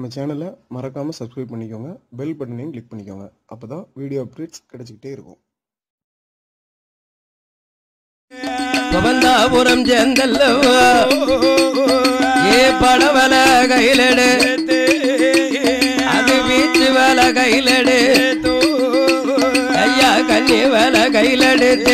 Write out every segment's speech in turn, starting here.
நம்ம சேனலை மறக்காமல் சப்ஸ்கிரைப் பண்ணிக்கோங்க பெல் பட்டனையும் கிளிக் பண்ணிக்கோங்க அப்போ தான் வீடியோ அப்டேட்ஸ் கிடச்சிக்கிட்டே இருக்கும் கோபந்தாபுரம் சேர்ந்தல்லவா ஏ படவல கையிலடு அது வீச்சு வேலை கையிலடு ஐயா கண்ணி வேலை கையிலெடுத்து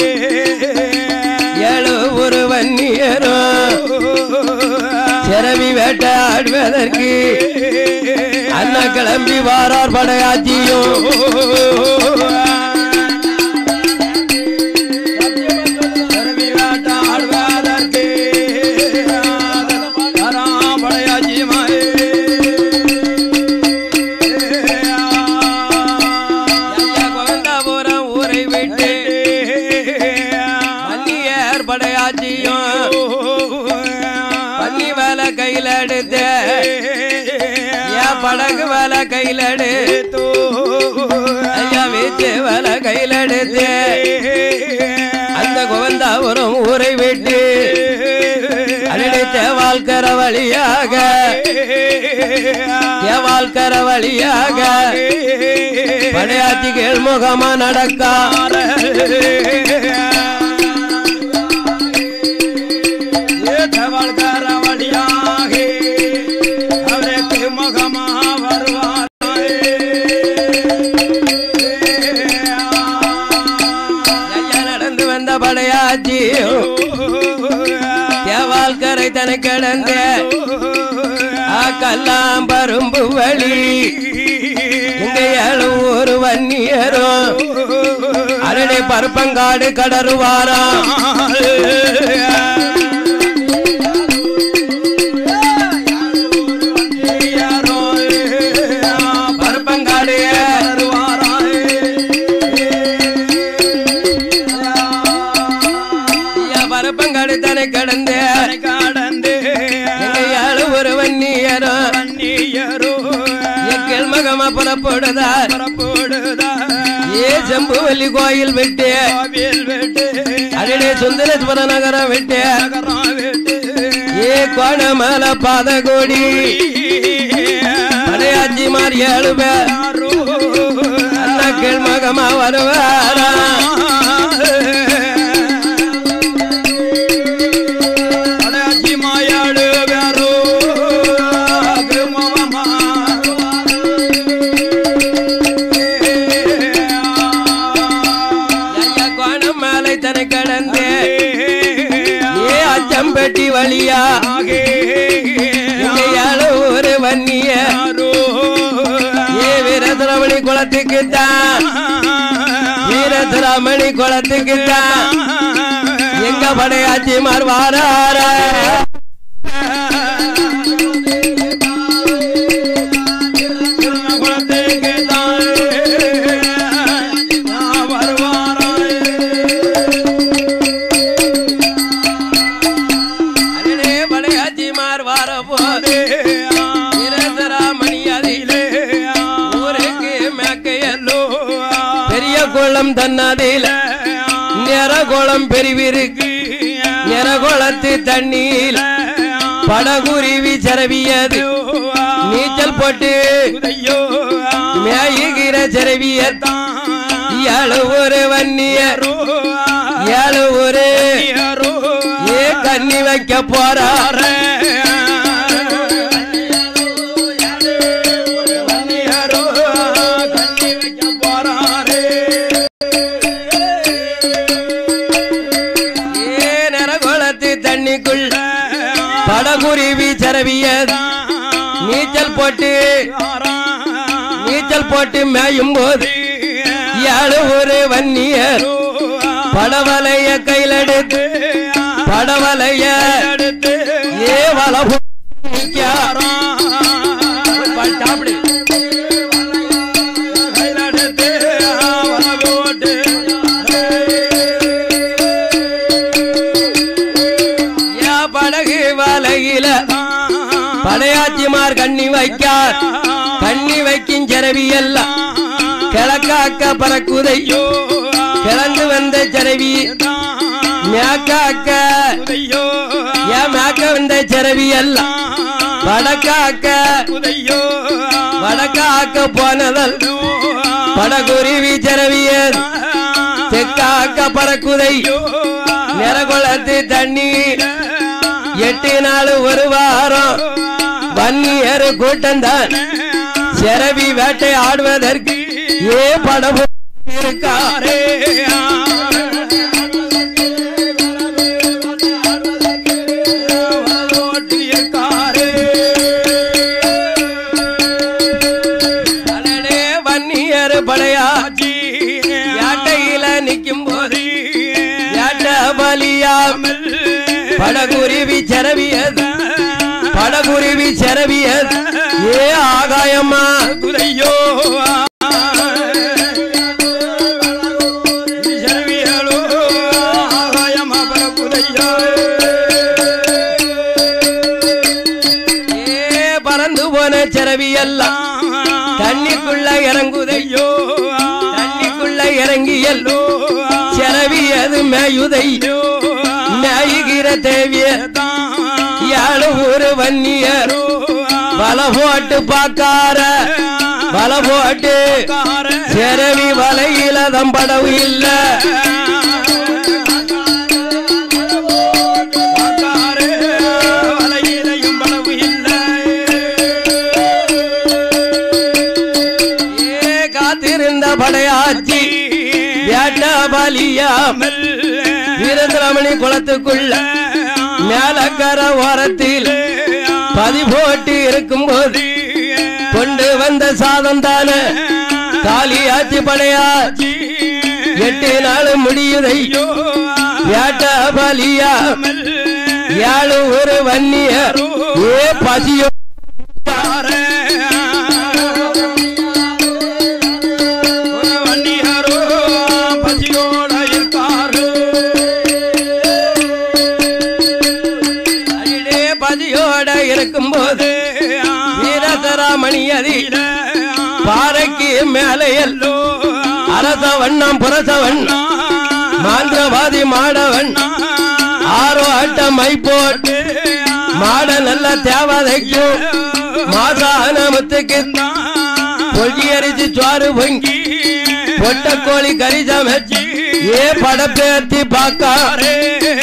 ஏழு ஒரு வன்னியரும் சிறவி வேட்டாடுவதற்கு அண்ணா கிளம்பி வாரார் படையாச்சியும் ஐயா கோவிந்தாபுரம் ஊரை விட்டு மல்லியர் படையாச்சியும் பன்னி வேலை கையில எடுத்து ஏன் படகு வேலை கையில எடு ஐயா வீச்சு வேலை கையில எடுத்து அந்த கோவிந்தாபுரம் ஊரை விட்டு அடித்த வாழ்க்கர வழியாக வாழ்க்கர வழியாக படையாச்சி கேள்முகமா நடக்கார ஐயா நடந்து வந்த படையாச்சி தேவால்கரை தனக்கு கடந்த கல்லாம் பரும்பு வழி இங்க ஏழு ஒரு வன்னியரும் அரடை பருப்பங்காடு கடறுவாராம் பருப்பங்காடு ஐயா பருப்பங்காடு தனக்கு கடந்த எங்க ஏழு ஒரு வன்னியரும் எங்கள் மகமா புறப்படுதார் ஏ செம்புவல்லி கோயில் விட்டு அடடே சுந்தரேஸ்வர நகரம் விட்டு ஏ கோணமல பாதகோடி படையாச்சி மாறி ஏழு பேர் அண்ணாக்கள் மகமா வருவாரா ஐயா கோணம் மேலை தனை கடந்து ஏ அச்சம்பட்டி வழியா இங்க ஏழு ஒரு வன்னிய ஏ வீரதிரமணி குளத்துக்கு தான் வீரதிரமணி குளத்துக்கு தான் எங்க படையாச்சி மாறுவாரார அடடே படையாச்சி மாறுவார போது வீரதிராமணி அதிலே ஊருக்கு மேக்கையல்லோ பெரிய குளம் தன்னதில நிற குளம் பெருவிருக்கு நிற குளத்து தண்ணீர் படகுருவி சரவியது நீச்சல் போட்டு மேயுகிற சரவியத்தான் ஏழு ஒரு வன்னியர் ஏழு ஒரு ஏ கண்ணி வைக்க போறார ஏ நரகுளத்து தண்ணிக்குள் படகுருவி சரவியது நீச்சல் போட்டு நீச்சல் போட்டு மேயும் போது ஏழு ஒரு வன்னியர் படவலைய கையில் எடுத்து படவலைய ஏ வள சாப்பிடு ஏ படகு வலையில படையாச்சிமார் கண்ணி வைக்கார் கண்ணி வைக்கும் ஜரவி எல்லாம் கிழக்காக்க பறக்குதையோ கிளந்து வந்த ஜரவி மேக்காக்க ஏன் மேக்க வந்த ஜரவி எல்லாம் வடக்காக்க புதையோ வடக்காக்க போனதல் படகுருவி செரவியர் தெக்காக்க பறக்குதை நிறகுளத்து தண்ணீர் எட்டு நாள் ஒரு வாரம் வன்னியர் கூட்டம்தான் செரவி வேட்டை ஆடுவதற்கு ஏ படம் இருக்காரே அடடே வன்னியர் படையா யாட்டையில நிக்கும் போது யாட்ட பலியாமல் படகுருவி செரவியது படகுருவி செரவியது ஏ ஆகாயம்மா குதையோ சரவியலோ ஆகாயமா பரப்புதையோ ஏ பறந்து போன செரவி எல்லாம் தண்ணிக்குள்ள இறங்குதையோ தண்ணிக்குள்ள இறங்கி எல்லோ செரவி அது மேயுதை மேயுகிற தேவிய யாழ் ஒரு வன்னியர் வல போட்டு பாக்கார வல போட்டு செரவி வலையில தம்படவு இல்ல வலையிலையும் பலவு இல்லை ஏ காத்திருந்த படையாச்சி வேட்ட பலியாமல் வீரந்திரமணி குளத்துக்குள்ள மேலக்கர ஓரத்தில் பதி போட்டு இருக்கும்போது கொண்டு வந்த சாதம் தானே காளியாச்சி படையாச்சி எட்டு நாள் முடியுதை வேட்ட பலியா ஏழு ஒரு வன்னியர் ஏ பசியோ வண்டியாரோ பசியோட இருக்காரு அடிடே பதியோட இருக்கும்போது வீரசராமணி அதி பாறைக்கு மேலே எல்லோ அரச வண்ணம் புரசவன் மாந்திரவாதி மாடவன் ஆரோ ஆட்டம் மைப்போட்டு மாட நல்ல தேவதைக்கும் மாசான முத்துக்கு பொங்கி அரிசி சோறு பொங்கி பொட்ட கோழி கறி சமைச்சு ஏ படப்பேர்த்தி பாக்காரே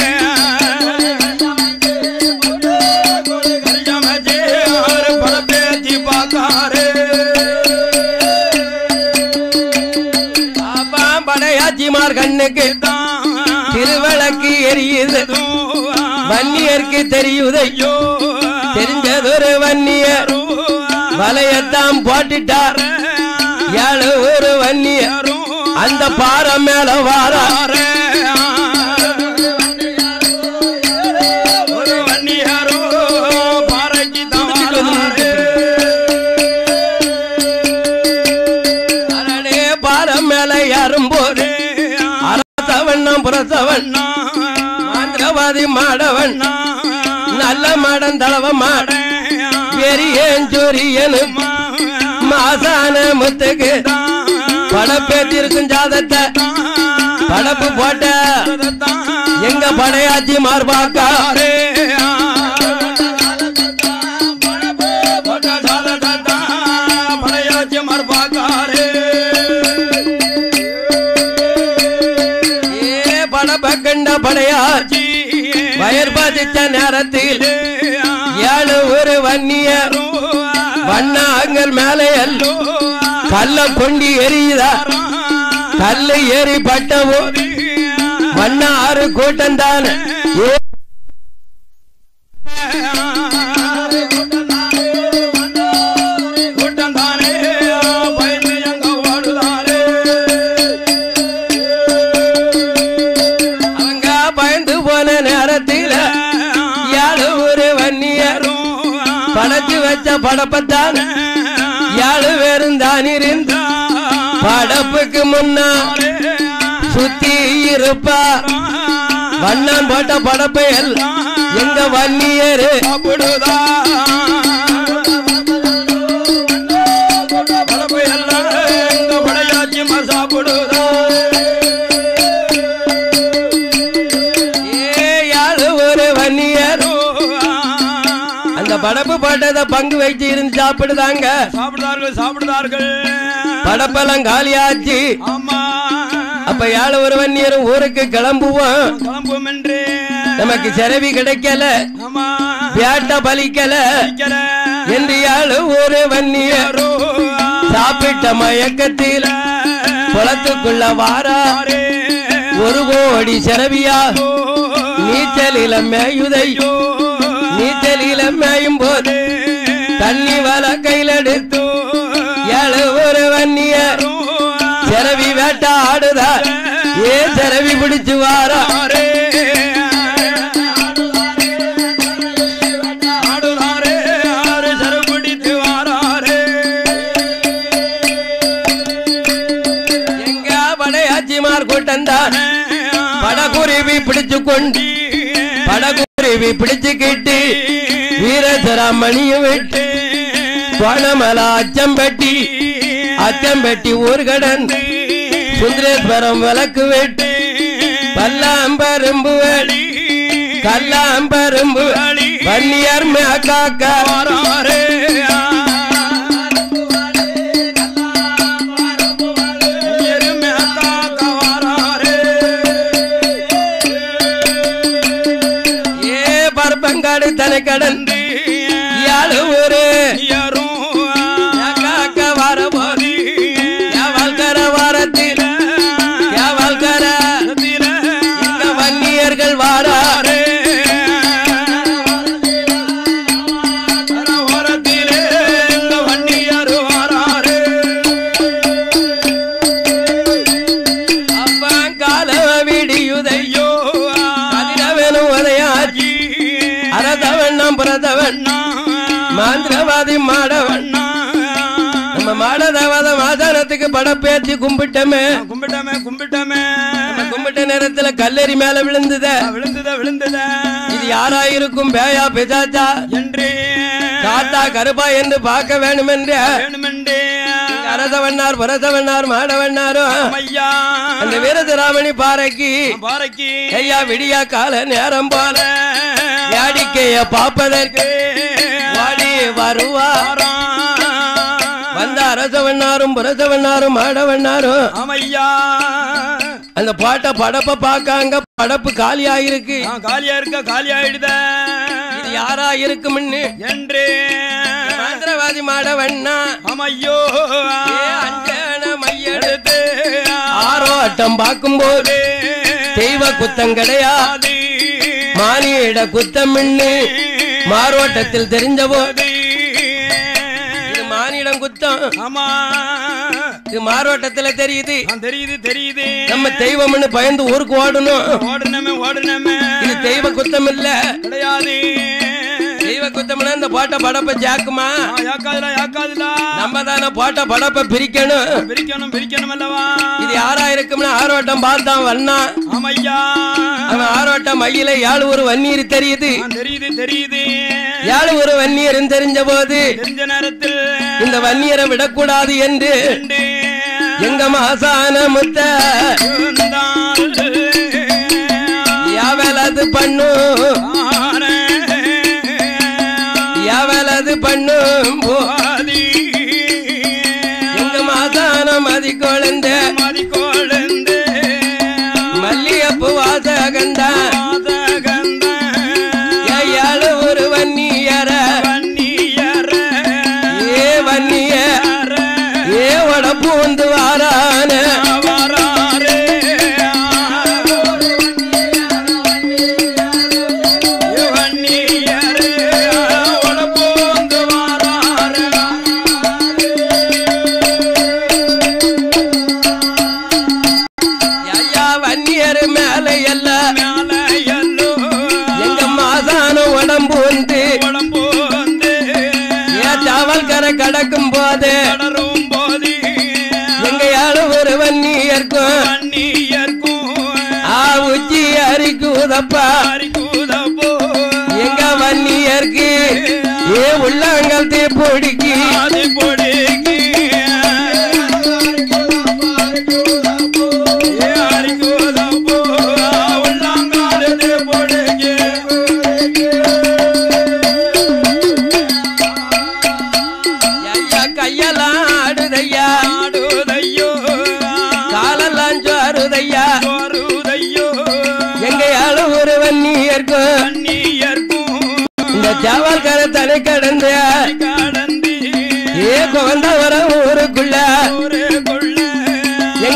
பாப்பா படையாச்சிமார் கண்ணுக்கு திருவிளக்கு எரியுது வன்னியருக்கு தெரியுதையோ தெரிஞ்சதொரு வன்னியர் வலையத்தான் போட்டுட்டார் ஏழு ஒரு வன்னியர் அந்த பாறை மேல வாரார் ஒரு வண்டியாரோ பாறைக்கு அடடே பாறை மேல ஏறும்போது அரசவண்ணம் புரசவன் மாந்திரவாதி மாடவன் நல்ல மாடன் தளவ மாட பெரியன் சூரியனு மாசான முத்துக்கு படப்பேத்திருக்கும் ஜாதத்தை படப்பு போட்ட எங்க படையாச்சி மார்பாக்காரே ஏ படப்பக்கண்ட படையாச்சி வயர் பாதித்த நேரத்தில் ஏழு ஒரு வன்னியர் வண்ணாங்கள் மேலே எல்லோ கல்ல கொண்டு எரியுதா கல்லு ஏறி பட்டவோ வண்ண ஆறு கூட்டம் தானே கூட்டம் தானே பயந்து எங்க ஓடுதானே அவங்க பயந்து போன நேரத்தில் ஏழு ஒரு வன்னியர் படைச்சு வச்ச படப்பத்தான் ஏழு பேரும் தான் இருந்து படப்புக்கு முன்னா சுத்தி இருப்பா வண்ணம் போட்ட படப்பை எல்லாம் எங்க வன்னியரு சாப்பிடுதா படப்பு எல்லாம் எங்க படையாச்சி சாப்பிடுதா ஏ ஏழு ஒரு வன்னியர் அந்த படப்பு போட்டதை பங்கு வச்சு இருந்து சாப்பிடுதாங்க சாப்பிடுதார்கள் சாப்பிடுதார்கள் படப்பெல்லாம் காலியாச்சு ஆமா அப்ப ஏழு ஒரு வன்னியரும் ஊருக்கு கிளம்புவோம் கிளம்பும் என்று நமக்கு செலவி கிடைக்கல ஆமா வேட்ட பலிக்கல வைக்கல. என்று ஏழு ஒரு வன்னியர் யாரோ சாப்பிட்ட மயக்கத்தில் குளத்துக்குள்ள வாரா ஆரே. ஒரு கோடி செலவியா ஓ, நீச்சலில மேயுதை நீச்சலில மேயும் போது தண்ணி வல கையில் எடுத்து ஏழு ஒரு வன்னியர் செரவி வேட்ட ஆடுதா ஏ செரவி பிடிச்சு வாரா ஆரே. ஆடுதாரே, ஆறு சருபிடித்து வாராரே. எங்க படையாச்சிமார் கூட்டந்தான் படகுருவி பிடிச்சு கொண்டு படகுருவி பிடிச்சுக்கிட்டு வீரசராமணியும் விட்டு கோணமல அச்சம்பட்டி அச்சம்பட்டி ஊர்கடன் சுந்தரேஸ்வரம் விளக்கு வெட்டு பல்லாம்பரும்பு வேலி கல்லாம்பரும்பு வன்னியர் மேக்காக்க வாராரே. எருமை காக்க வாராரே. ஏ பரப்பங்காடு தனை கடந்து யாழ் ஊரு யாரும் மேக்காக்க வர போது வாழ்க்கர வாரத்தில் வாழ்க்கர எங்க வன்னியர்கள் வாராரு அப்பா கால விடியுதையோ கதிரவனும் உதயாச்சி அரதவன் நாம் புரதவன் மாந்திரவாதி மாடவன் நம்ம மாடதவாத மாதானத்துக்கு படப்பேத்தி கும்பிட்டமே கும்பிட்டமே கும்பிட்டமே நம்ம கும்பிட்ட நேரத்துல கல்லெறி மேல விழுந்தத விழுந்தத விழுந்தத இது யாராயிருக்கும் பேயா பிசாச்சா என்று காத்தா கருப்பா என்று பார்க்க வேண்டும் என்று வேணுமென்றே அரசவண்ணார் புரசவண்ணார் மாடவண்ணாரும் ஐயா அந்த வீரசிராமணி பாறைக்கு பாறைக்கு ஐயா விடியா கால நேரம் போல வேடிக்கைய பார்ப்பதற்கு வாடி வருவார் வந்த அரசவண்ணாரும் புரசவண்ணாரும் மாடவண்ணாரும் ஆமையா அந்த பாட்டை படப்ப பார்க்காங்க படப்பு காலியாயிருக்கு காலியா இருக்க காலி ஆயிடுத இது யாரா இருக்கும்னு என்று மந்திரவாதி மாடவண்ணா ஆமையோ ஏ அஞ்சன மையெடுத்து எடுத்து ஆரோட்டம் பார்க்கும்போது தெய்வ குத்தம் கிடையாது மானியிட குத்தம் மாரோட்டத்தில் தெரிஞ்ச போது இது மானிடம் குத்தம் ஆமா இது மாரோட்டத்துல தெரியுது ஆ, தெரியுது தெரியுது நம்ம தெய்வம்னு பயந்து ஊருக்கு ஓடணும் ஓடுனமே ஓடுனமே இது தெய்வ குத்தம் இல்ல கிடையாது தெய்வ குத்தம்னா இந்த போட்ட படப்ப ஜாக்குமா ஆ, யாக்காதுடா யாக்காதுடா நம்ம தானே போட்ட படப்ப பிரிக்கணும் பிரிக்கணும் பிரிக்கணும் அல்லவா இது யாரா இருக்கும்னு ஆரோட்டம் பார்த்தான் வண்ணான் ஆமையா அவன் ஆரோட்டம் மையில ஏழு ஒரு வன்னீர் தெரியுது ஆ, தெரியுது தெரியுது ஏழு ஒரு வன்னியர் தெரிஞ்ச போது தெரிஞ்ச நேரத்தில் இந்த வன்னியரை விடக்கூடாது என்று ரெண்டு எங்க மாசான முத்த யாவலது பண்ணும் யாவலது பண்ணும் போ எங்க மாசான மதி குழந்த மல்லியப்பு வாசகண்டா ஏழு ஒரு வன்னியர ஏ வன்னிய ஏ வட பூந்து வாரான ஐயா வன்னியர் மேல எல்லாம் எங்க மாசான உடம்பு வந்து ஏ சாவல் கரை கடக்கும் போது கடரும் போது எங்க ஏழு ஒரு வன்னியர்க்கும் வன்னியர்க்கும் ஆ உச்சி அரிக்கு உதப்பா அரிக்குதப்போ எங்க வன்னியர்க்கு ஏ உள்ளாங்கல் தீ பிடிக்கி ஆதி பொடிக்கு ஏ அரிக்குதப்போ உள்ளாங்காலத்து பொடிக்கு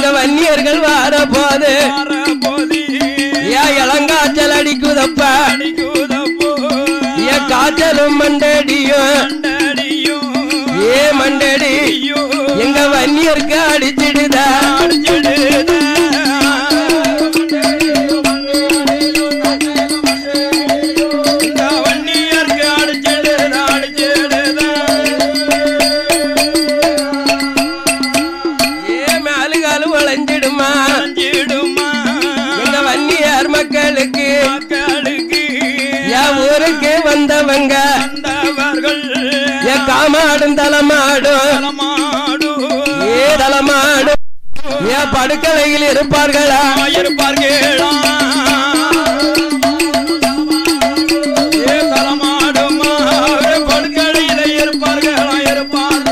அந்த வன்னியர்கள் வார போது போதி ஏன் இளங்காய்ச்சல் அடிக்குதப்பா அடிக்குதப்போ ஏன் காய்ச்சலும் மண்டடியும் அண்டடியும் ஏ மண்டடி ஐயோ எங்க வன்னியருக்கு அடிச்சிடுதா அடிச்சிடுதா. இந்த வன்னியருக்கு அடிச்சிடுதா, அடிச்சிடுதா. ஏ மேலுகாலு வளைஞ்சிடுமா அஞ்சிடுமா எங்க வன்னியார் மக்களுக்கு மக்களுக்கு என் ஊருக்கு வந்தவங்க வந்தவர்கள் என் காமாடும் தலமாடும் தலமாடு ஏ தலமாடும் ஏன் படுக்கலையில் இருப்பார்களா இருப்பார்களா ஏ தலமாடுமா படுக்கடையில இருப்பார்களா இருப்பார்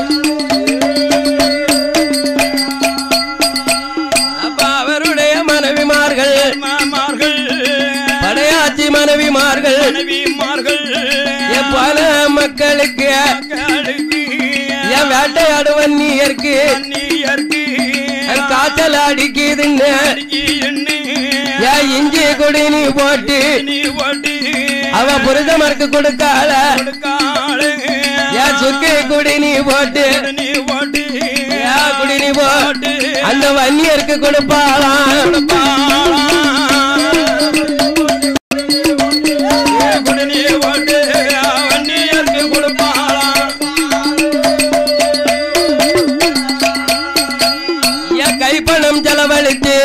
அப்ப அவருடைய மனைவிமார்கள் மார்கள் படையாச்சி மனைவிமார்கள் மனைவிமார்கள் என் பல மக்களுக்கு மக்களுக்கு என் வேட்டையாடு வன்னியருக்கு அந்நியர்க்கு காய்ச்சல் அடிக்குதுன்னு அடிக்கி எண்ணி ஏன் இஞ்சி குடி நீ போட்டு நீ ஓட்டி அவ புருஷமருக்கு கொடுக்கால கொடுக்காளே ஏன் சுக்கு குடி நீ போட்டு நீ ஓட்டி ஏன் குடி நீ போட்டு அந்த வன்னியருக்கு கொடுப்பாளாம் என் கைப்பணம் செலவழித்து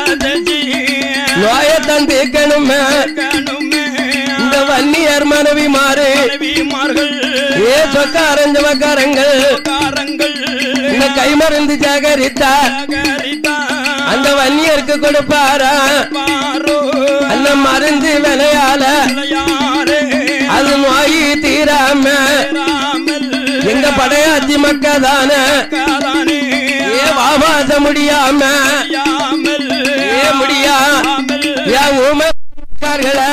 நோயை தந்திக்கணுமே இந்த வன்னியர் மனைவி மாறு ஏ சொக்காரஞ்ச வக்காரங்கள் இந்த கைமருந்து சேகரித்தா அந்த வன்னியருக்கு கொடுப்பாரா அந்த மருந்து விலையால அது நோய் தீராம எங்க படையாச்சி மக்கதான ஏ வாமாச முடியாம ஏ முடியா ஏன் ஊமைக்கார்களா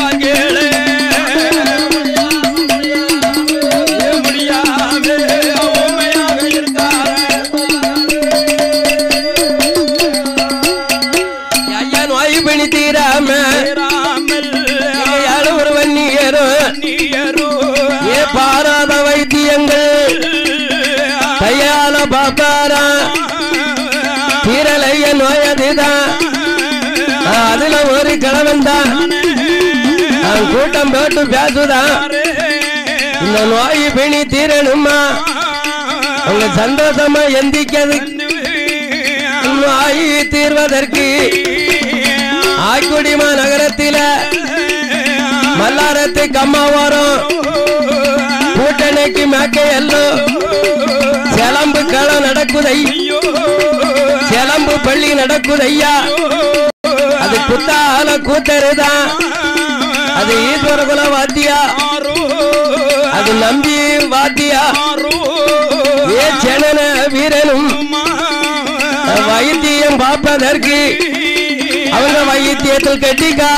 ஐயா நோய் பிணி தீராம எங்க யாழ் ஒரு வன்னியரும் ஏ பாராத வைத்தியங்கள் கையால பாப்பாரா தீரலைய நோய் அதுதான் அதுல ஒரு கிழவன் தான் கூட்டம் போட்டு பேசுதான் இந்த நோய் பிணி தீரணுமா அவங்க சந்தோஷமா எந்திக்கிறது நோய் தீர்வதற்கு ஆய்குடிமா நகரத்தில மல்லாரத்து கம்மாவாரம் கூட்டணிக்கு மேக்க எல்லாம் சிலம்பு களம் நடக்குதை சிலம்பு பள்ளி நடக்குதையா அது குத்தால கூத்தருதான் அது ஈஸ்வர குல வாத்தியா அது நம்பி வாத்தியா ஏ செனன வீரனும் வைத்தியம் பார்ப்பதற்கு அவங்க வைத்தியத்தில் கட்டிக்கா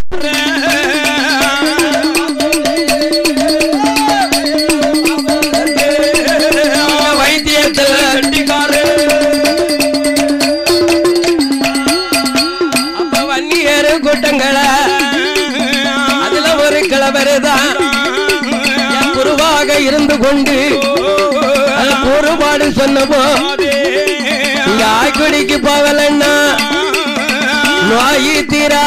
வைத்தியத்தில் அப்ப வன்னியர் கூட்டங்களை அதுல ஒரு கிழவருதான் என் குருவாக இருந்து கொண்டு அது கூறுபாடு சொன்னபோ இங்க ஆய்க்குடிக்கு போகலன்னா நோய் தீரா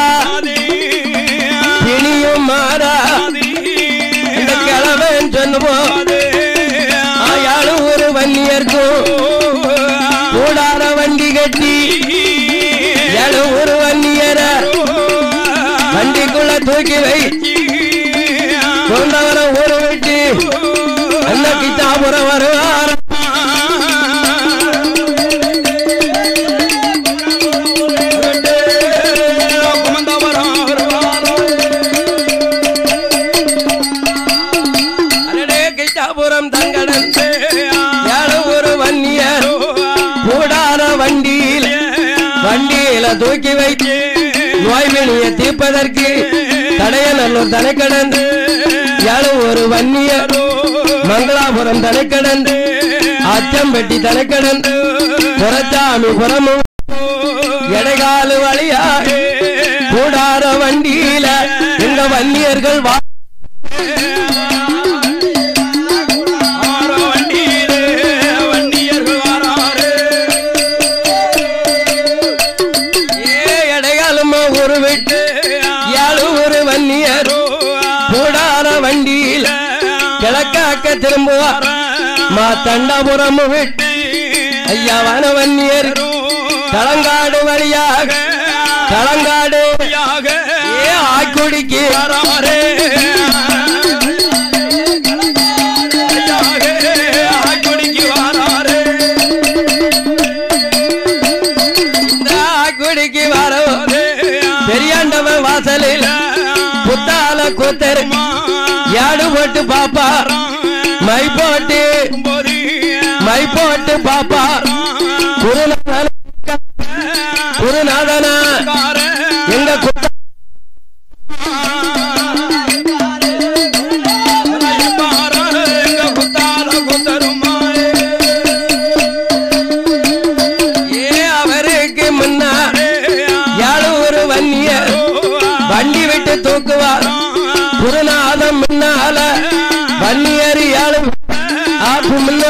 பிணியும் மாறா இந்த கிழவன் சொன்னபோ ஆயாளும் ஒரு வன்னியர்க்கும் கூடார வண்டி கட்டி ஏழு ஒரு வன்னியர வண்டிக்குள்ள தூக்கி வை கொண்டவர ஊரு விட்டு அந்த கிட்டாபுரம் வருவார் அடடே கிட்டாபுரம் தங்கடன் ஏழு ஒரு வன்னியர் கூடார வண்டியில் வண்டியில தூக்கி வைத்து நோய்வினிய தீர்ப்பதற்கு தடையநல்லூர் தனக்கடன் ஏழு ஒரு வன்னியர் மங்களாபுரம் தனக்கடன் அச்சம்பட்டி தனக்கடன் புறச்சாமி புறமும் இடைகாலு வழியா கூடார வண்டியில எங்க வன்னியர்கள் வா ஆரோ வண்டியிலே வண்டியர்கள் வாராரு ஏ இடைகாலுமா ஒரு விட்டு ஏழு ஒரு வன்னியர் கூடார வண்டியில கிழக்காக்க திரும்புவார் மா தண்டாபுரம் விட்டு ஐயா வனவன்னியர் தளங்காடு வழியாக தளங்காடு யாக ஏ ஆய்க்குடிக்கு வாராரே ஆய்க்குடிக்கு வாராரே இந்த ஆய்க்குடிக்கு வரும் பெரியாண்டவன் வாசலில் புத்தால கூத்தர் யாடு போட்டு பாப்பா மை போட்டு மை போட்டு பாப்பா குருநாதன குருநாதனா எங்க குத்த ஏ அவருக்கு முன்னா யாழ் ஒரு வன்னியர் வண்டி விட்டு தூக்குவார் குருநாதம் முன்னால வன்னியர் யாழ் ஆப்பு முன்ன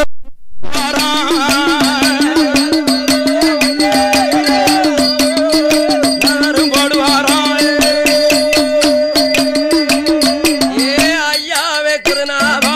ஏ ஐயாவே குருநாதா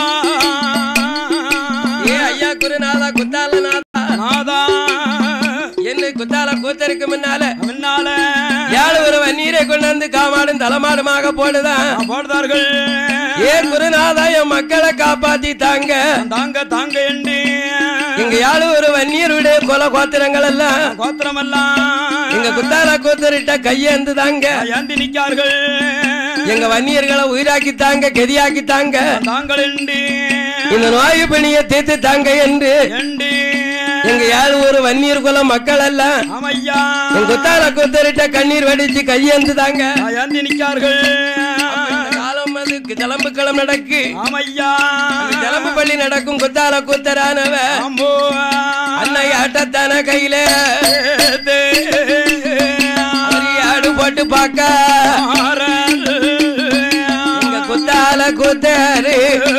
ஏ ஐயா குருநாதா குத்தால நாதா என்ன குத்தால கூத்தருக்கு முன்னால முன்னால யாழ் ஒரு வன்னீரை கொண்டு வந்து காமாடும் தலைமாடுமாக போடுதான் போடுதார்கள் ஏ குருநாதா என் மக்களை காப்பாத்தி தாங்க தாங்க தாங்க எண்டி இங்க யாழ் ஒரு வன்னியருடைய கொல கோத்திரங்கள் எல்லாம் கோத்திரமெல்லாம் எங்க குத்தால கூத்தரிட்ட கையேந்து தாங்க ஏந்தி நிக்கார்கள் எங்க வன்னியர்களை உயிராக்கி தாங்க கெதியாக்கி தாங்க தாங்கள் எண்டி இந்த நோய் பிணியை தீர்த்து தாங்க என்று எண்டி எங்க யாழ் ஒரு வன்னியர் குல மக்கள் எல்லாம் ஆமையா எங்க குத்தால கூத்தரிட்ட கண்ணீர் வடிச்சு கையேந்து தாங்க ஏந்தி நிக்கார்கள் இந்த காலம் அது கிளம்பு கிளம்பு நடக்கு ஆமையா கிளம்பு பள்ளி நடக்கும் குத்தால கூத்தரானவ ஆம்போ அன்னை ஆட்டத்தான கையில அவரு ஆடு போட்டு பார்க்க எங்க குத்தால கூத்தாரு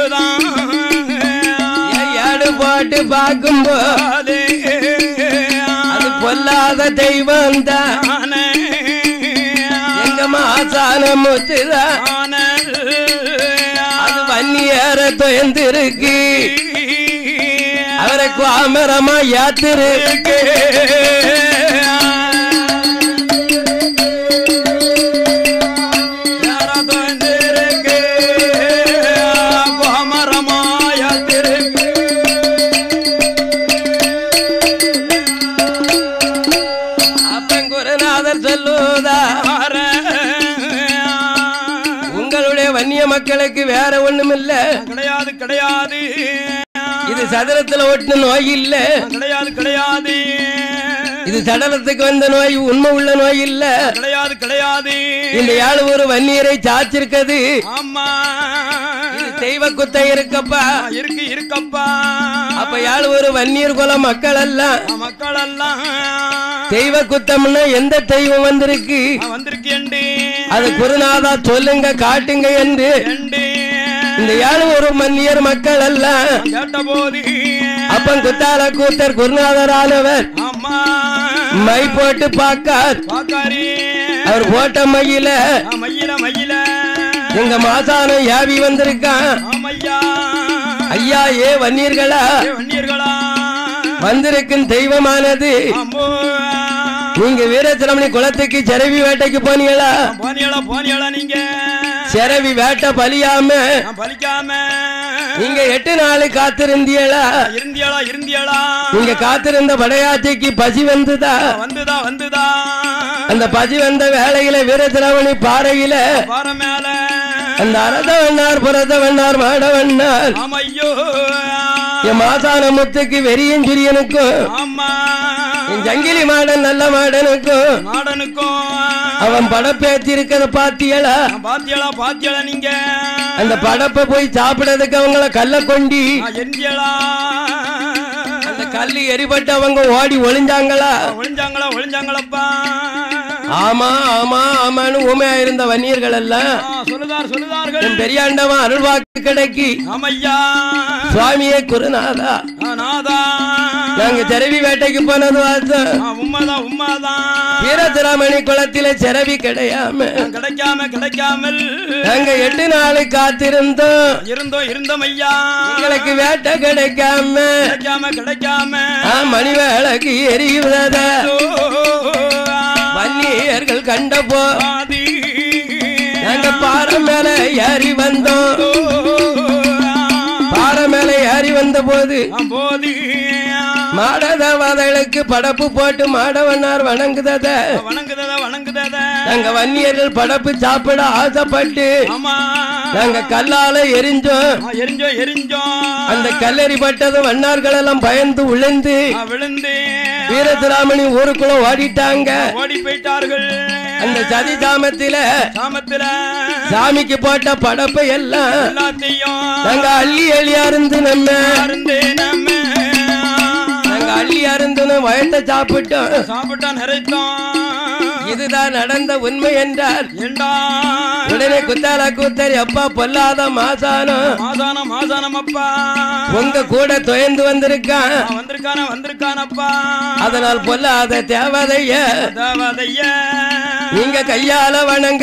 ஆடு போட்டு பார்க்கும்போ அது பொல்லாத தெய்வம் தான் எங்க மாசான முத்துதான் அது வன்னியற தொயந்திருக்கு அவரை குவாமரமா யாத்திருக்கு அப்பங்குருநாதர் சொல்லுவதா உங்களுடைய வன்னிய மக்களுக்கு வேற ஒண்ணுமில்ல கிடையாது கிடையாது இது சதுரத்துல ஒட்டின நோய் இல்ல கிடையாது கிடையாது இது சடலத்துக்கு வந்த நோய் உண்மை உள்ள நோய் இல்ல கிடையாது கிடையாது இந்த யாழ் ஒரு வன்னியரை சாச்சிருக்கது ஆமா இது தெய்வ குத்தை இருக்கப்பா இருக்கு இருக்கப்பா அப்ப யாழ் ஒரு வன்னியர் குல மக்கள் எல்லாம் மக்கள் எல்லாம் தெய்வ குத்தம்னா எந்த தெய்வம் வந்திருக்கு வந்திருக்கேண்டி அது குருநாதா சொல்லுங்க காட்டுங்க என்று ஏண்டி இந்த யாழ் ஒரு மன்னியர் மக்கள் எல்லாம் கேட்ட போது அப்பன் குத்தால கூத்தர் குருநாதர் ஆனவர் ஆமா மை போட்டு பார்க்கார் பாக்காரி அவர் போட்ட மையில மயில மயில எங்க மாசானம் யாவி வந்திருக்கான் ஆமையா ஐயா ஏ வன்னீர்களா ஏ வன்னியர்களா வந்திருக்கும் தெய்வமானது அம்மோ நீங்க வீரசிரமணி குளத்துக்கு செரவி வேட்டைக்கு போனீங்களா போனியலா போனியலா நீங்க செரவி வேட்டை பலியாம நான் பலிக்காம நீங்க எட்டு நாள் காத்திருந்தீங்களா இருந்தியலா இருந்தியலா நீங்க காத்திருந்த படையாட்சிக்கு பசி வந்ததா வந்துதா வந்துதா அந்த பசி வந்த வேலையில வீரசிரமணி பாறையில பாறை மேல அந்த அரத வண்ணார் புரத வண்ணார் மாட வண்ணார் ஆமையோ என் மாசான முத்துக்கு வெறியன் சிறியனுக்கும் ஆமா என் ஜங்கிலி மாடன் நல்ல மாடனுக்கும் நாடனுக்கும் அவன் படப்பேத்தி இருக்கிறத பாத்தியலா பாத்தியலா பாத்தியலா நீங்க அந்த படப்பை போய் சாப்பிடறதுக்கு அவங்கள கல்ல கொண்டி எந்தியலா அந்த கல்லு எரிபட்டு அவங்க ஓடி ஒளிஞ்சாங்களா ஒளிஞ்சாங்களா ஒளிஞ்சாங்களப்பா ஆமா ஆமா ஆமான்னு ஊமையா இருந்த வன்னியர்கள் எல்லாம் ஆ, சொல்லுதார் சொல்லுதார்கள் என் பெரியாண்டவன் அருள்வாக்கு கிடைக்கி ஆமையா சுவாமியே குருநாதா ஆ, நாதா நாங்க செரவி வேட்டைக்கு போனது வாசம் ஆ, உண்மைதான் உண்மைதான் வீரசிராமணி குளத்தில செரவி கிடையாம ஆ, கிடைக்காம கிடைக்காமல் நாங்க எட்டு நாள் காத்திருந்தோம் இருந்தோம் இருந்தோம் ஐயா எங்களுக்கு வேட்டை கிடைக்காம கிடைக்காம கிடைக்காம ஆ, மணி வேலைக்கு எரியுவத ஓ, வன்னியர்கள் கண்டப்போ ஆதி. நாங்க பாறை மேல ஏறி வந்தோம் ஓ, பாறை மேல ஏறி வந்த போது ஆ, போதி மாடதவாதைகளுக்கு படப்பு போட்டு மாடவனார் வணங்குதத வணங்குதத வணங்குதத நாங்க வன்னியர்கள் படப்பு சாப்பிட ஆசைப்பட்டு ஆமா நாங்க கல்லால எரிஞ்சோம் ஆ, எரிஞ்சோம் எரிஞ்சோம் அந்த கல்லெறி பட்டதும் வண்ணார்கள் எல்லாம் பயந்து உழைந்து ஆ, விழுந்து வீரசிராமணி ஊருக்குள்ள ஓடிட்டாங்க ஓடி போயிட்டார்கள் அந்த சதி சாமத்தில சாமத்துல சாமிக்கு போட்ட படப்பை எல்லாம் எல்லாத்தையும் நாங்க அள்ளி அள்ளி அருந்து நம்ம அருந்து நம்ம நாங்க அள்ளி அருந்துன்னு வயத்தை சாப்பிட்டோம் சாப்பிட்டா நிறைத்தோம் இதுதான் நடந்த உண்மை என்றால் ஏண்டா உடனே குத்தால கூத்தர் எப்பா பொல்லாத மாசானம் மாசானம் மாசானம் அப்பா உங்க கூட துயந்து வந்திருக்கான் ஆ, வந்திருக்கான வந்திருக்கானப்பா அதனால் பொல்லாத தேவதைய தேவதைய நீங்க கையால வணங்க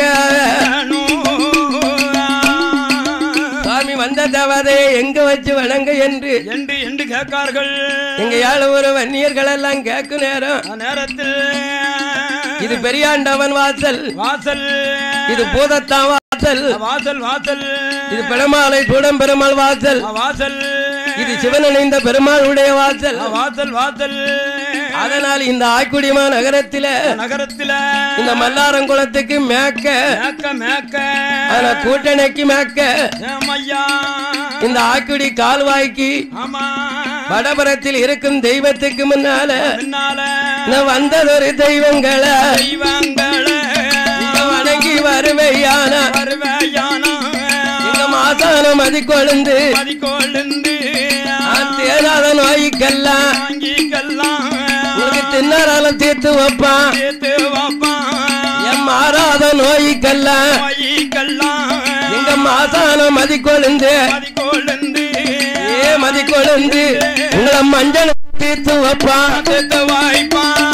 சுவாமி வந்த தேவதையை எங்க வச்சு வணங்க என்று என்று என்று கேட்கார்கள் எங்க யாழ் ஒரு வன்னியர்கள் எல்லாம் கேட்கும் நேரம் ஆ, நேரத்தில் இது பெரியாண்டவன் வாசல் வாசல் இது பூதத்தான் வாசல் ஆ, வாசல் வாசல் இது பெருமாளை சூடம் பெருமாள் வாசல் ஆ, வாசல் இது சிவனடைந்த பெருமாளுடைய வாசல் ஆ, வாசல் வாசல் அதனால் இந்த ஆய்க்குடிமா நகரத்தில நகரத்தில இந்த மல்லாரங்குளத்துக்கு மேக்க மேக்க மேக்க ஆனா கூட்டணைக்கு மேக்க ஏமையா இந்த ஆக்குடி கால்வாய்க்கு ஆமா வடபுறத்தில் இருக்கும் தெய்வத்துக்கு முன்னால பின்னால நான் வந்ததொரு தெய்வங்களை தெய்வங்கள இங்க வணங்கி வருவையான வருவையானா இந்த மாசானம் மதி கொழுந்து மதிக்கொழுந்து நான் தேராத நோய்க்கெல்லாம் வாங்கிக்கலாம் உனக்கு தின்னறாலும் தீர்த்து வைப்பான் சேர்த்து வைப்பான் என் மாறாத நோய்க்கெல்லாம் வாங்கிக்கலாம் எங்க மாசானம் மதி கொழுந்து மதிக்கொழுந்து ஏ மதி கொழுந்து உங்களை மஞ்சள் தீர்த்து வைப்பான் சேர்த்து வாய்ப்பான்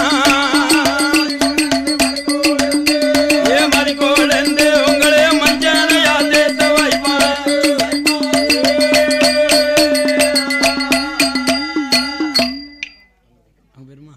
ஏ மதிக்கொழுந்து உங்களே மஞ்சளையா சேர்த்து வைப்பான் அங்க பெருமா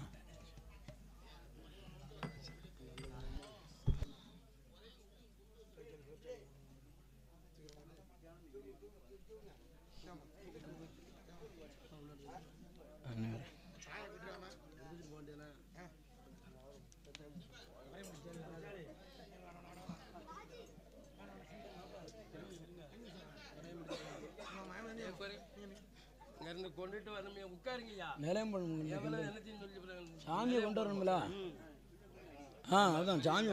கொண்டுட்டு வரணுமே உட்காருங்கய்யா நிலையம் பண்ண சாமியை கொண்டு வரணும்ல ஆ அதான் சாமி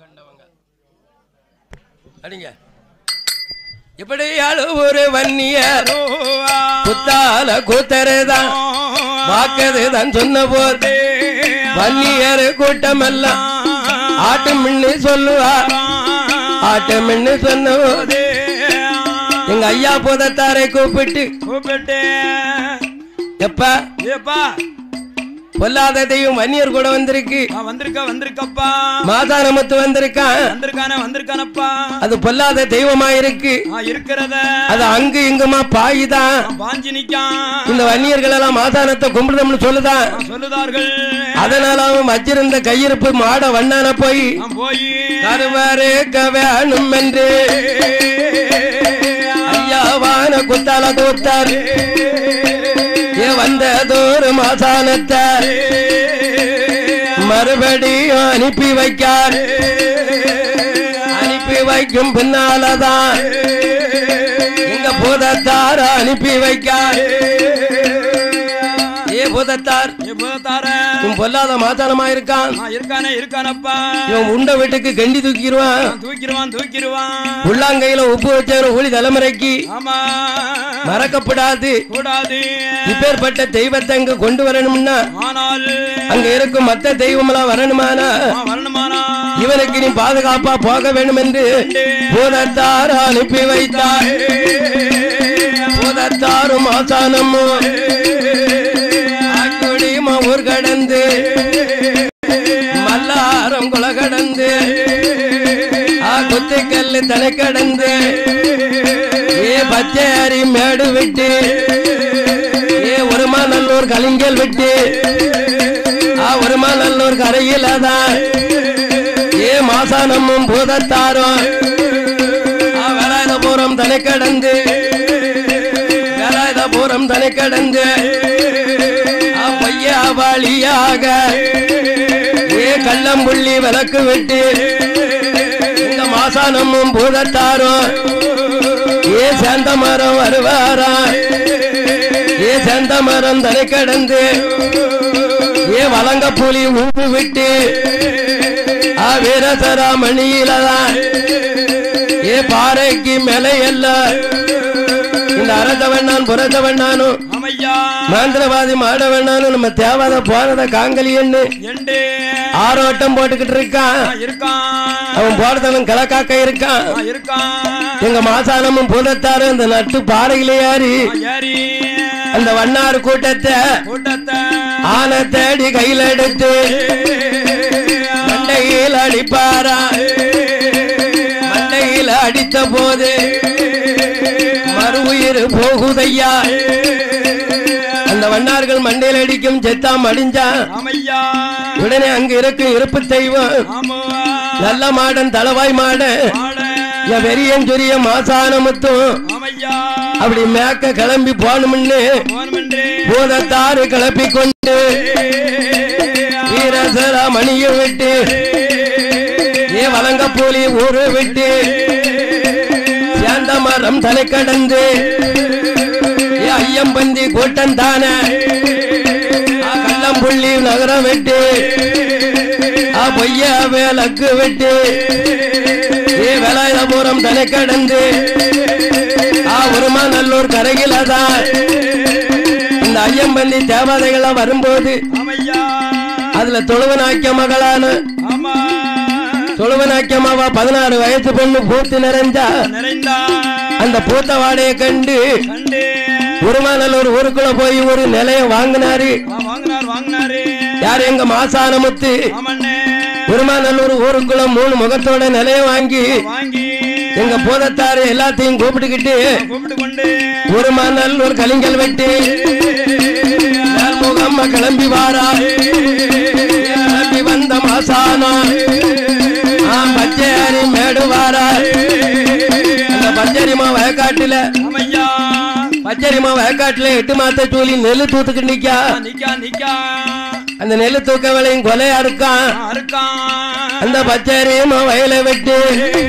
அடிங்க இப்படி ஒரு வன்னியர் குத்தால கூத்தருதான் வாக்கது தான் சொன்ன போது வன்னியர் கூட்டம் எல்லாம் ஆட்டு மின்னு சொல்லுவார் ஆட்டு மின்னு சொன்ன போது எங்க ஐயா புதத்தாரை கூப்பிட்டு கூப்பிட்டு எப்ப ஏப்பா பொல்லாத தெய்வம் வன்னியர் கூட வந்திருக்கு நான் வந்திருக்க வந்திருக்கப்பா மாதானமுத்து வந்திருக்கான் வந்திருக்கானே வந்திருக்கானப்பா அது பொல்லாத தெய்வமா இருக்கு ஆ இருக்கிறத அது அங்கு இங்குமா பாயுதான் நான் பாஞ்சி நிக்கான் இந்த வன்னியர்கள் எல்லாம் மாதானத்தை கும்பிடுதோம்னு சொல்லுதான் நான் சொல்லுதார்கள் அதனால அவன் வச்சிருந்த கையிருப்பு மாட வண்ணான போய் நான் போய் கருவாரு கவேணும் என்று ஐயாவான குத்தால கூத்தார் ஏ வந்ததோரு மாசானத்தை மறுபடியும் அனுப்பி வைக்கார் அனுப்பி வைக்கும் பின்னாலதான் எங்க பூதத்தார் அனுப்பி வைக்கார் ஏ பூதத்தார் எப்போதார இவன் பொல்லாத மாதானமா இருக்கான் நான் இருக்கானே இருக்கானப்பா இவன் உண்ட வீட்டுக்கு கண்டி தூக்கிடுவான் நான் தூக்கிடுவான் தூக்கிடுவான் உள்ளாங்கையில உப்பு வச்சவர ஊழி தலைமுறைக்கு ஆமா மறக்கப்படாது கூடாது இப்பேற்பட்ட தெய்வத்தை அங்க கொண்டு வரணும்னா ஆனால் அங்க இருக்கும் மத்த தெய்வமெல்லாம் வரணுமானா ஆ, வரணுமானா இவனுக்கு நீ பாதுகாப்பா போக வேண்டும் என்று பூதத்தார் அனுப்பி வைத்தார் பூதத்தாரும் ஆசானமும் ஆக்குடியும் ஊர் கடந்து மல்லாரம் குல கடந்து ஆ குத்திக்கல்லு தலை கடந்து ஏ பச்சையாரி மேடு விட்டு ஏ ஒருமா நல்லூர் கலிங்கல் விட்டு ஆ ஒருமா நல்லூர் கரையில் அதான் ஏ மாசானமும் பூதத்தாரும் ஆ வேலாயுதபுரம் தலை கடந்து வேலாயுதபுரம் தலை கடந்து ஆ பையா வழியாக ஏ கள்ளம்புள்ளி விளக்கு விட்டு இந்த மாசானமும் பூதத்தாரும் ஏ சேந்த மரம் வருவாரா ஏ சேந்த மரம் தலை கடந்து ஏ வலங்க புலி ஊப்பு விட்டு ஆ வீரசரா மணியிலதான் ஏ பாறைக்கு மேலே எல்லாம் இந்த அரசவன் நான் புரசவன் நானும் அம்மையா மாந்திரவாதி மாடவண்ணானும் நம்ம தேவாத போனத காங்கலியன்னு எண்டு ஆரோட்டம் போட்டுக்கிட்டு இருக்கான் ஆ, இருக்கான் அவன் போறதவன் கிழக்காக்க இருக்கான் ஆ, இருக்கான் எங்க மாசானமும் பூதத்தாரும் இந்த நட்டு பாறையில ஏறி ஆ, ஏறி அந்த வண்ணார் கூட்டத்தை கூட்டத்தை ஆனை தேடி கையில எடுத்து மண்டையில் அடிப்பாரா மண்டையில் அடித்த போது மறு உயிர் போகுதையா அந்த வண்ணார்கள் மண்டையில் அடிக்கும் செத்தாம் அடிஞ்சான் அம்மையா உடனே அங்க இருக்கும் இருப்பு தெய்வம் ஆமா நல்ல மாடன் தளவாய் மாடன் ஆட என் வெறியன் சொரிய மாசானமுத்தும் அம்மையா அப்படி மேக்க கிளம்பி போகணும்னு போனமென்றே பூதத்தாறு கிளப்பி கொண்டு வீரசரா மணியை விட்டு ஏ வலங்க போலி ஊரு விட்டு சேந்த மரம் தலை கடந்து ஏ ஐயம்பந்தி கூட்டம் தானே கள்ளம்புள்ளி நகரம் விட்டு ஆ பொய்ய வேலக்கு விட்டு ஏ வேலாயுதபுரம் தலை கடந்து ஆ உருமா நல்லூர் கரையில் அதான் இந்த ஐயம்பந்தி தேவதைகள்லாம் வரும்போது அம்மையா அதுல தொழுவனாக்கிய மகளான ஆமா தொழுவனாக்கியமாவா பதினாறு வயசு பொண்ணு பூத்து நிறைஞ்சா நிறைந்தா அந்த பூத்த வாடையை கண்டு கண்டு உருமாநல்லூர் ஊருக்குள்ள போய் ஒரு நிலையம் வாங்கினாரு ஆ, வாங்கினார் வாங்கினாரு யார் எங்க மாசானமுத்து ஆமண்ணே உருமாநல்லூர் ஊருக்குள்ள மூணு முகத்தோட நிலையம் வாங்கி வாங்கி எங்க பூதத்தாரு எல்லாத்தையும் கூப்பிட்டுக்கிட்டு கூப்பிட்டு கொண்டு உருமாநல்லூர் கலிங்கல் வெட்டி முகம்மா கிளம்பி வாரா கிளம்பி வந்த மாசானா ஆம் பச்சையாரி மேடு வாரா அந்த பச்சரிமா வயக்காட்டுல அம்மையா பச்சரிமா வயக்காட்டுல எட்டு மாத்த சூழி நெல்லு தூத்துக்கிட்டு நிக்கா நிக்கா நிக்கா அந்த நெல்லு தூக்க வேலையும் கொலையா இருக்கான் ஆ, இருக்கான் அந்த பச்சரிமா வயலை வெட்டி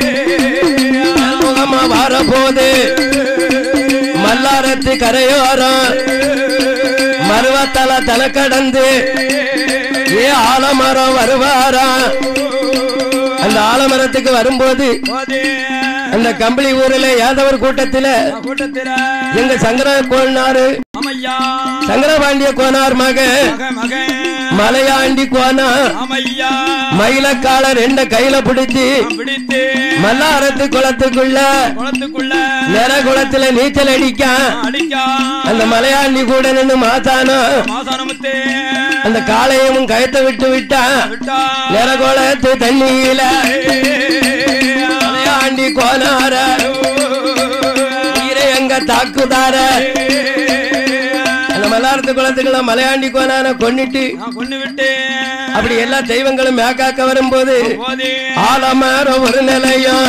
முகமா வார போது மல்லாரத்து கரையோரம் மருவத்தல தலை கடந்து ஏ ஆலமரம் வருவாரா அந்த ஆலமரத்துக்கு வரும்போது போதே அந்த கம்பளி ஊர்ல யாதவர் கூட்டத்துல ஆ, கூட்டத்தில எங்க சங்கர கோனாரு அம்மையா சங்கரபாண்டிய கோனார் மகன் மக மகன் மலையாண்டி கோனா அம்மையா மயிலக்கால ரெண்ட கையில பிடிச்சு பிடித்து மல்லாரத்து குளத்துக்குள்ள குளத்துக்குள்ள நிற குளத்துல நீச்சல் அடிக்கா அடிக்கா அந்த மலையாண்டி கூட நின்னு மாத்தானோ மாசானமுத்தே அந்த காளையமும் கயத்தை விட்டு விட்டா விட்டா நிற குளத்து தண்ணியில மலையாண்டி கோனார நீரை எங்க தாக்குதார அந்த மல்லாரத்து குளத்துக்குள்ள மலையாண்டி கோனார கொன்னிட்டு நான் கொண்டு விட்டு அப்படி எல்லா தெய்வங்களும் மேக்காக்க வரும்போது போதே ஆலமரம் ஒரு நிலையம்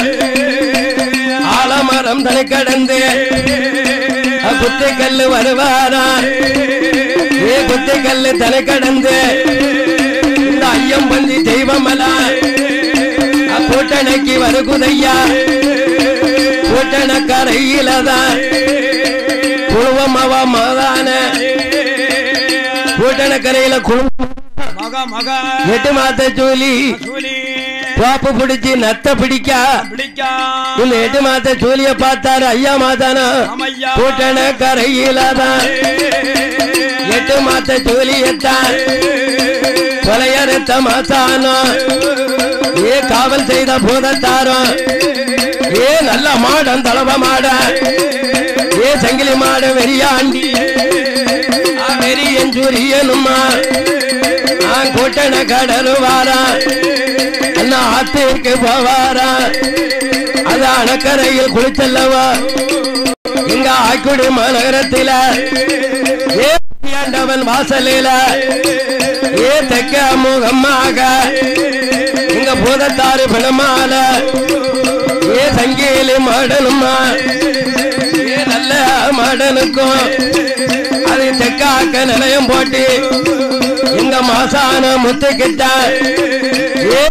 ஆலமரம் தலை கடந்து குத்தை கல்லு வருவாரா ஏ குத்தை கல்லு தலை கடந்து இந்த ஐயம்பந்தி தெய்வமெல்லாம் கூட்டணைக்கு வருகுதையா கூட்டண கரையிலதான் குழுவமவ மதான கூட்டண கரையில குழுவம் மக மக எட்டு மாத்த சூலி சூலி பாப்பு பிடிச்சி நத்த பிடிக்கா பிடிக்கா இந்த எட்டு மாத்த சூலிய பார்த்தாரு ஐயா மாதானா அம்மையா கூட்டண கரையில தான் எட்டு மாத்த சூலியத்தான் கொலையறுத்த மாசானம் ஏ காவல் செய்த பூதத்தாரம் ஏ நல்ல மாடம் தளவ மாட ஏ சங்கிலி மாட வெறியாண்டி ஆ வெறியன் சூரியனுமா நான் கூட்டண கடலு வாரா அண்ணா ஆத்திற்கு போவாரா அது அணக்கரையில் குளிச்சல்லவா இங்க ஆக்குடி மாநகரத்தில ஏ ஆண்டவன் வாசலில ஏ தெக்க முகமாக இங்க பூதத்தாறு பிணமால ஏ சங்கீலி மாடனுமா ஏ நல்ல மாடனுக்கும் அது தெக்காக்க நிலையம் போட்டு இங்க மாசான முத்துக்கிட்ட ஏ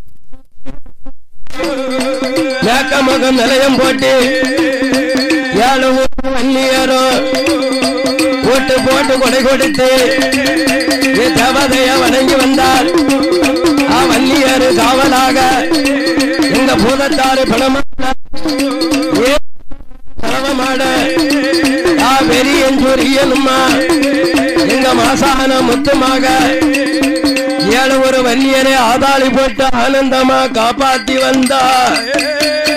மேக்க முகம் நிலையம் போட்டு ஏழு ஊர் வன்னியரும் போட்டு போட்டு கொடை கொடுத்து ஏ தேவதைய வணங்கி வந்தார் ஆ வன்னியரு காவலாக எங்க பூதத்தாறு பணமாக ஏ பரவமாட ஆ பெரியன்சூரியனுமா எங்க மாசான முத்துமாக ஏழு ஒரு வன்னியரை ஆதாளி போட்டு ஆனந்தமா காப்பாத்தி வந்தா